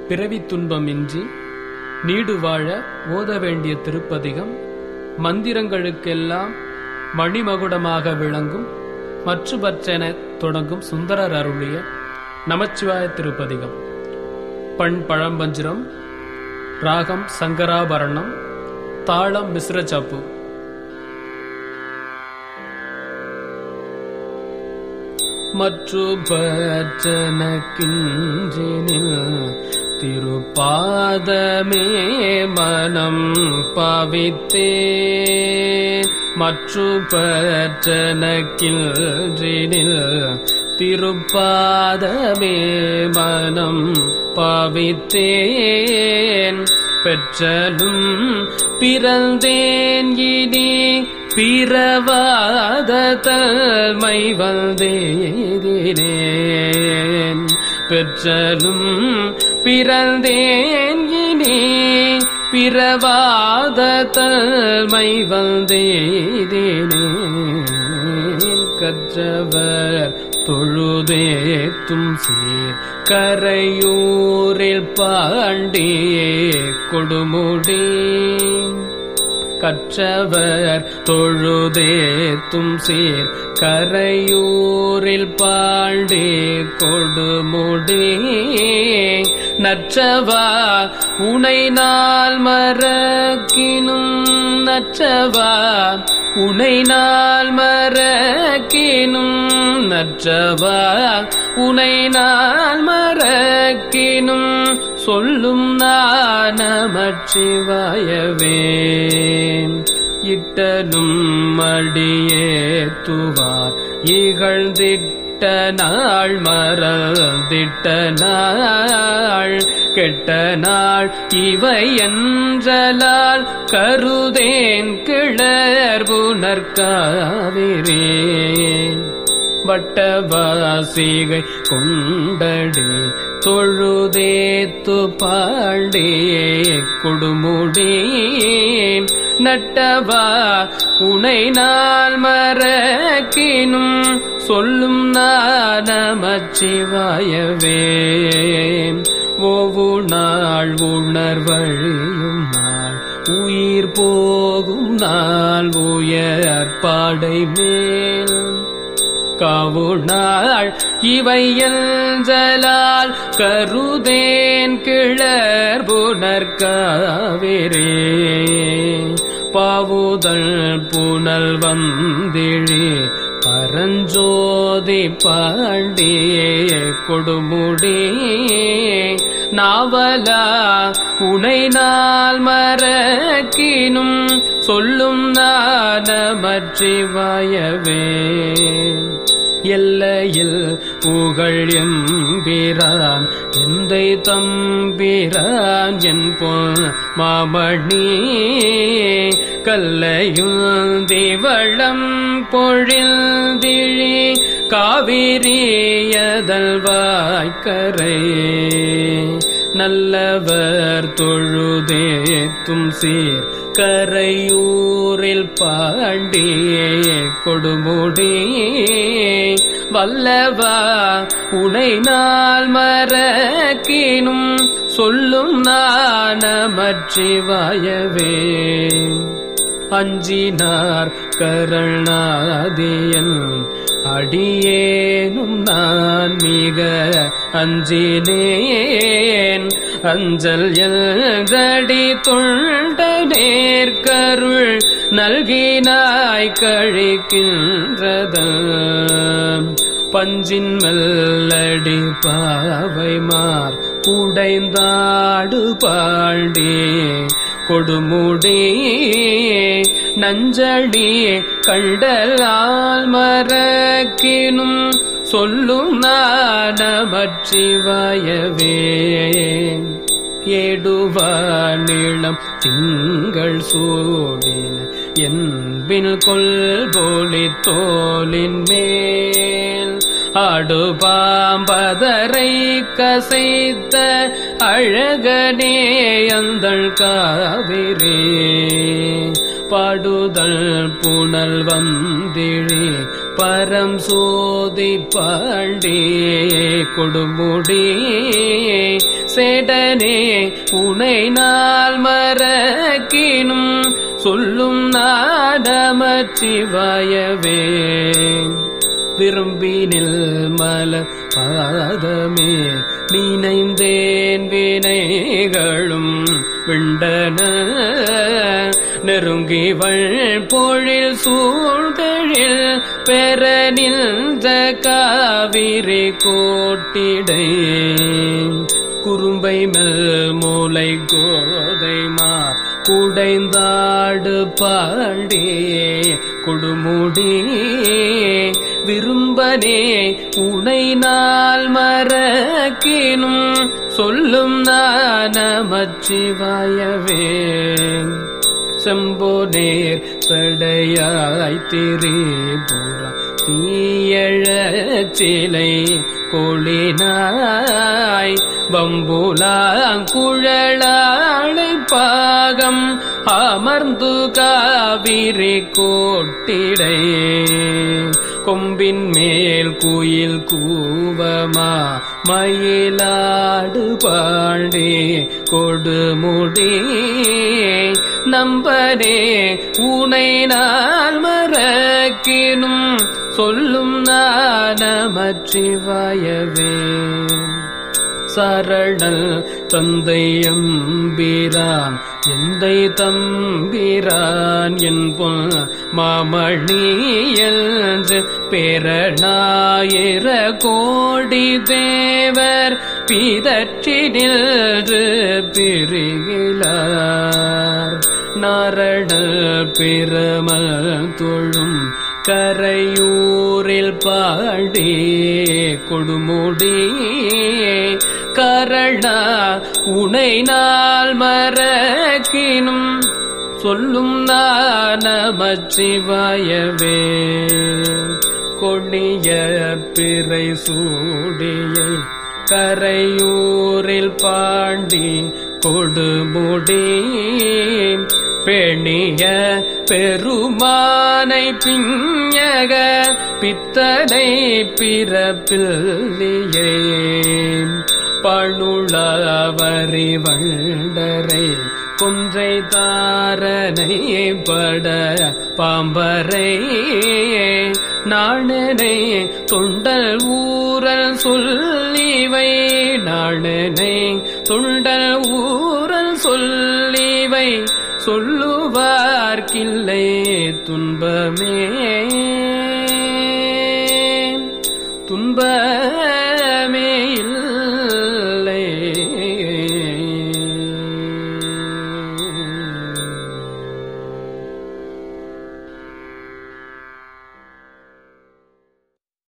பிறவித் துன்பமின்றி need வாழ ஓத வேண்டிய திருப்பதிகம் மந்திரங்களுக்கெல்லாம் மணிமகுடமாக விளங்கும் மற்றுபற்றென தொடங்கும் சுந்தரர் அருளிய நமச்சிவாய திருப்பதிகம் பண் பழம்பஞ்சிரம் ராகம் சங்கராபரணம் தாளம் மிஸ்ர சப்பு மற்று பற்றனக்கின்றினில் திருப்பாதமே மனம் பவித்தே மற்று பற்றனக்கின்றினில் திருப்பாதமே மனம் பவித்தேன் பெற்றலும் பிறந்தேன் இனி பிறவாத தல்மை வந்தேதினேன் பெற்றலும் பிறந்தேன் இனி பிறவாத தல்மை வந்தேதினேன் கற்றவர் தொழுதேத்தும் சீர் கரையூரில் பாண்டியே கொடுமுடி கற்றவர் தொழுதேத்தும் சீர் கரையூரில் பாண்டே கொடுமுடி நற்றவா உனை நாள் மறக்கினும் நற்றவா உனை நாள் மறக்கினும் நற்றவா உனை நாள் மறக்கினும் சொல்லும் நானமச்சிவாயவே இட்டனும் மடியேத்துவார் இகழ்ந்திட்ட நாள் மறந்திட்ட நாள் கெட்ட நாள் இவை என்றலால் கருதேன் கிளர்புணர்காவிரேன் வட்டவாசிகை கொண்டடே தொழுதேத்து பாண்டியே கொடுமுடி நட்டவா உனை நாள் மறக்கினும் சொல்லும் நானமச்சிவாயவே ஓவு நாள் உணர்வழியும் நாள் உயிர் போகும் நாள் உயர்பாடை மேல் காவுனாள் இவை எஞ்சலால் கருதேன் கிளர் புனர்காவிரே பாவுதல் புனல் வந்திழி பரஞ்சோதி பாண்டியே கொடுமுடி நாவலா உனை நாள் மறக்கினும் சொல்லும் நானமற்றிவாயவே எல்லையில் புகழ் எம்பிரான் எந்தை தம்பிரான் என் பொன் மாமணி கல்லையும் திவளம் பொழில்திழி காவிரியதல் வாய்க்கரை நல்லவர் தொழுதேத்தும் சீர் கரையூரில் பாண்டியே கொடுமுடி வல்லவா உனை நாள் மறக்கினும் சொல்லும் நானமற்றிவாயவே அஞ்சினார் கருணாதியன் அடியேனும் நான் மிக அஞ்சினேன் அஞ்சல் எல்தடி தொண்ட நேர்கருள் நல்கினாய் கழிக்கின்றத பஞ்சின் மெல்லடி பாவைமார் உடைந்தாடு பாண்டி கொடுமுடி நஞ்சடி கண்டலால் மறக்கினும் சொல்லும் நானமற்றிவாயவே ஏடுவானிளம் திங்கள் சூடின என்பின் கொள்போலி தோலின் மேல் ஆடுபாம்பதரை கசைத்த அழகனே அந்தள் காவிரே பாடுதல் புனல் வந்திழி பரம் சோதி பாண்டியே கொடுமுடி சேடனே உனை நாள் மறக்கினும் சொல்லும் நாடமச்சிவாயவே விரும்பினில் மல பாதமே நினைந்தேன் வினைகளும் விண்டன நெருங்கிவள் பொழில் சூழ்தழில் பெற நின்ற காவிரி கோட்டிடை குறும்பை மெல் மூலை கோதை மார் குடைந்தாடு பாடியே கொடுமுடி விரும்பனே உனை நாள் மறக்கினும் சொல்லும் நானமச்சிவாயவே செம்போனேர் சடையாய் திரிபுரம் தீயழச் சிலை கொளினாய் பம்புலாங்குழலாளை பாகம் அமர்ந்து காவிரி கோட்டிடை கொம்பின் மேல் குயில் கூவமா மயிலாடு பாண்டி கொடுமுடி நம்பனே உனை நாள் மறக்கினும் சொல்லும் நானமச்சிவாயவே சரணல் தந்தையம்பீரான் எந்தை தம்பீரான் என்பொன் மாமணியல் பேரணாயிர கோடி தேவர் பிதற்றி நின்று பிரிகிலார் நாரணல் பிரமல் தொழும் கரையூரில் பாடி கொடுமுடி கரணா உனை நாள் மறக்கினும் சொல்லும் நானமச்சிவாயவே கொடிய பிறை சூடியை கரையூரில் பாண்டி கொடுமுடி பெணிய பெருமானை பிஞக பித்தனை பிறப்பில்லையே பணுளவரி வண்டரை கொன்றை தாரனை பட பாம்பரை நாணனை தொண்டல் ஊரல் சொல்லிவை நாணனை தொண்டல் ஊரல் சொல்லிவை சொல்லுவார்க்கில்லை துன்பமே துன்பமே இல்லை